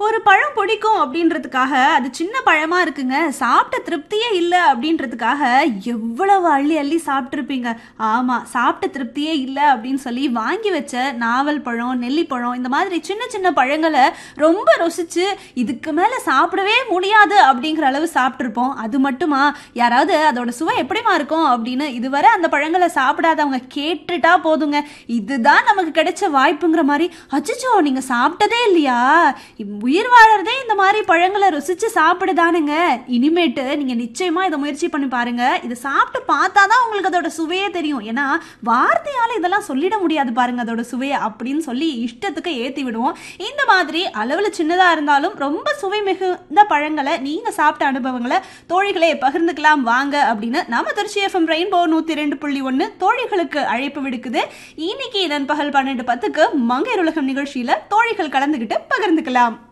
ஒரு பழம் பிடிக்கும் அப்படின்றதுக்காக அது சின்ன பழமா இருக்குங்க சாப்பிட்ட திருப்தியே இல்லை அப்படின்றதுக்காக எவ்வளவு அள்ளி அள்ளி சாப்பிட்ருப்பீங்க ஆமா சாப்பிட்ட திருப்தியே இல்லை அப்படின்னு சொல்லி வாங்கி வச்ச நாவல் பழம் நெல்லிப்பழம் இந்த மாதிரி சின்ன சின்ன பழங்களை ரொம்ப ருசிச்சு இதுக்கு மேல சாப்பிடவே முடியாது அப்படிங்கிற அளவு சாப்பிட்ருப்போம் அது மட்டுமா யாராவது அதோட சுவை எப்படிமா இருக்கும் அப்படின்னு இதுவரை அந்த பழங்களை சாப்பிடாதவங்க கேட்டுட்டா போதுங்க இதுதான் நமக்கு கிடைச்ச வாய்ப்புங்கிற மாதிரி அச்சச்சோ நீங்க சாப்பிட்டதே இல்லையா உயிர் வாழறதே இந்த மாதிரி பழங்களை ருசிச்சு சாப்பிடுதானுங்க இனிமேட்டு நீங்க நிச்சயமா இதை முயற்சி பண்ணி பாருங்க இதை சாப்பிட்டு பார்த்தாதான் உங்களுக்கு அதோட சுவையே தெரியும் ஏன்னா வார்த்தையால இதெல்லாம் சொல்லிட முடியாது பாருங்க அதோட சுவையை அப்படின்னு சொல்லி இஷ்டத்துக்கு ஏத்தி விடுவோம் இந்த மாதிரி அளவுல சின்னதா இருந்தாலும் ரொம்ப சுவை மிகுந்த பழங்களை நீங்க சாப்பிட்ட அனுபவங்களை தோழிகளே பகிர்ந்துக்கலாம் வாங்க அப்படின்னு நம்ம திருச்சி எஃப்எம் ரெயின்போ நூத்தி ரெண்டு புள்ளி ஒன்னு தோழிகளுக்கு அழைப்பு விடுக்குது இன்னைக்கு நண்பகல் பன்னெண்டு பத்துக்கு மங்கையர் உலகம் நிகழ்ச்சியில தோழிகள் கலந்துகிட்டு பகிர்ந்துக்கலாம்